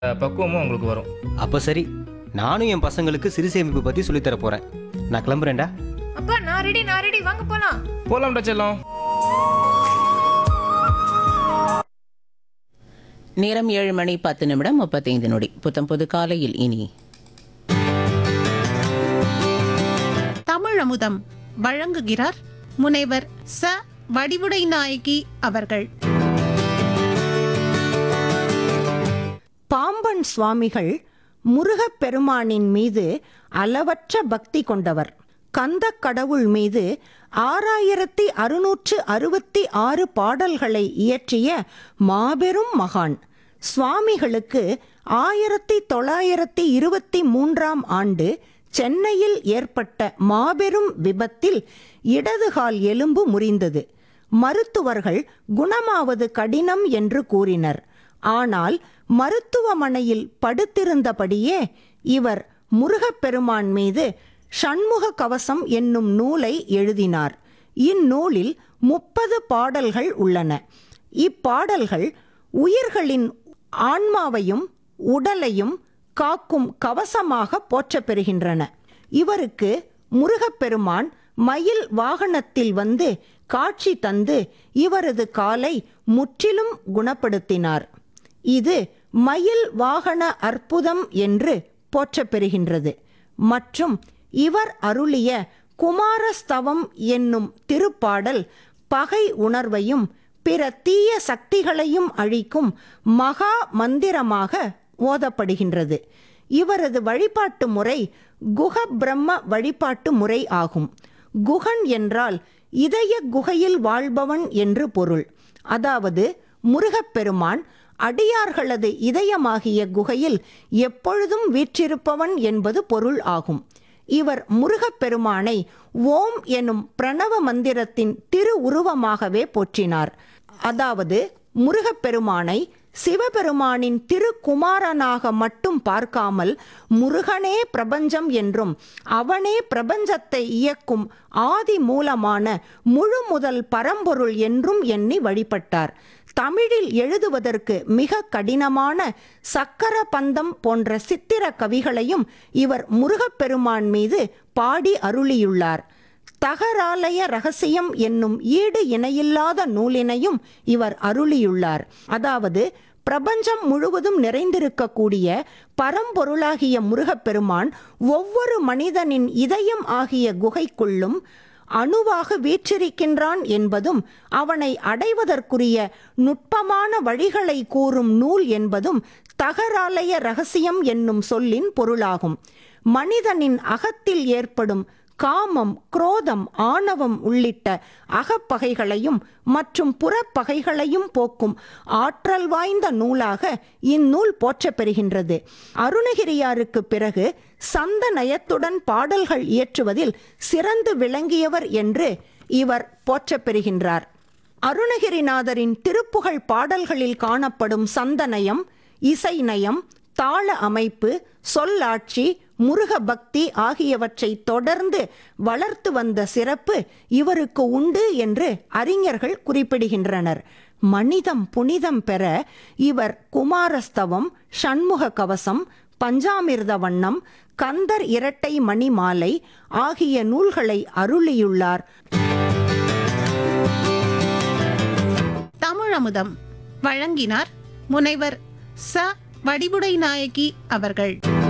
அஹ், பக்குவமும் உங்களுக்கு வரும் அப்போ சரி நானும் என் பசங்களுக்கு சிறு சேமிப்பு பற்றி சொல்லித்தர போகிறேன் நான் கிளம்புறேன்டா அப்பா நான் ரெடி நான் ரெடி வாங்க போலாம் போலாம்டா செல்லம் நேரம் ஏழு மணி பத்து நிமிடம் முப்பத்தைந்து நொடி புத்தம் பொது காலையில் இனி தமிழ் அமுதம் வழங்குகிறார் முனைவர் ச வடிவுடை நாயகி அவர்கள் பாம்பன் சுவாமிகள் முருகப் பெருமானின் மீது அளவற்ற பக்தி கொண்டவர் கந்தக் கடவுள் மீது ஆறாயிரத்தி அறுநூற்று அறுபத்தி ஆறு பாடல்களை இயற்றிய மாபெரும் மகான் சுவாமிகளுக்கு ஆயிரத்தி தொள்ளாயிரத்தி இருபத்தி மூன்றாம் ஆண்டு சென்னையில் ஏற்பட்ட மாபெரும் விபத்தில் இடதுகால் எலும்பு முறிந்தது மருத்துவர்கள் குணமாவது கடினம் என்று கூறினர் ஆனால் மருத்துவமனையில் படுத்திருந்தபடியே இவர் முருகப்பெருமான் மீது ஷண்முக கவசம் என்னும் நூலை எழுதினார் இந்நூலில் முப்பது பாடல்கள் உள்ளன இப்பாடல்கள் உயிர்களின் ஆன்மாவையும் உடலையும் காக்கும் கவசமாக போற்றப்பெறுகின்றன இவருக்கு முருகப்பெருமான் மயில் வாகனத்தில் வந்து காட்சி தந்து இவரது காலை முற்றிலும் குணப்படுத்தினார் இது மயில் வாகன அற்புதம் என்று போற்றப்பெறுகின்றது மற்றும் இவர் அருளிய குமாரஸ்தவம் என்னும் திருப்பாடல் பகை உணர்வையும் பிற தீய சக்திகளையும் அழிக்கும் மகா மந்திரமாக ஓதப்படுகின்றது இவரது வழிபாட்டு முறை குக பிரம்ம வழிபாட்டு முறை ஆகும் குகன் என்றால் இதய குகையில் வாழ்பவன் என்று பொருள் அதாவது முருகப்பெருமான் அடியார்களது இதயமாகிய குகையில் எப்பொழுதும் வீற்றிருப்பவன் என்பது பொருள் ஆகும் இவர் முருகப்பெருமானை ஓம் எனும் பிரணவ மந்திரத்தின் திரு உருவமாகவே போற்றினார் அதாவது முருகப்பெருமானை சிவபெருமானின் திருக்குமாரனாக மட்டும் பார்க்காமல் முருகனே பிரபஞ்சம் என்றும் அவனே பிரபஞ்சத்தை இயக்கும் ஆதி மூலமான முழு முதல் பரம்பொருள் என்றும் எண்ணி வழிபட்டார் தமிழில் எழுதுவதற்கு மிக கடினமான சக்கர பந்தம் போன்ற சித்திர கவிகளையும் இவர் முருகப்பெருமான் மீது பாடி அருளியுள்ளார் தகராலய ரகசியம் என்னும் ஈடு இணையில்லாத நூலினையும் இவர் அருளியுள்ளார் அதாவது பிரபஞ்சம் முழுவதும் நிறைந்திருக்கக்கூடிய பரம்பொருளாகிய முருகப்பெருமான் ஒவ்வொரு மனிதனின் இதயம் ஆகிய குகைக்குள்ளும் அணுவாக வீற்றிருக்கின்றான் என்பதும் அவனை அடைவதற்குரிய நுட்பமான வழிகளை கூறும் நூல் என்பதும் தகராலய ரகசியம் என்னும் சொல்லின் பொருளாகும் மனிதனின் அகத்தில் ஏற்படும் காமம் குரோதம் ஆணவம் உள்ளிட்ட அகப்பகைகளையும் மற்றும் புறப்பகைகளையும் போக்கும் ஆற்றல் வாய்ந்த நூலாக இந்நூல் போற்றப்பெறுகின்றது அருணகிரியாருக்கு பிறகு சந்த நயத்துடன் பாடல்கள் இயற்றுவதில் சிறந்து விளங்கியவர் என்று இவர் போற்றப்பெறுகின்றார் அருணகிரிநாதரின் திருப்புகழ் பாடல்களில் காணப்படும் சந்தநயம் இசைநயம் தாள அமைப்பு சொல்லாட்சி முருக பக்தி ஆகியவற்றை தொடர்ந்து வளர்த்து வந்த சிறப்பு இவருக்கு உண்டு என்று அறிஞர்கள் குறிப்பிடுகின்றனர் மனிதம் புனிதம் பெற இவர் குமாரஸ்தவம் ஷண்முக கவசம் பஞ்சாமிர்த வண்ணம் கந்தர் இரட்டை மணி மாலை ஆகிய நூல்களை அருளியுள்ளார் தமிழ் அமுதம் வழங்கினார் முனைவர் ச வடிவுடை நாயகி அவர்கள்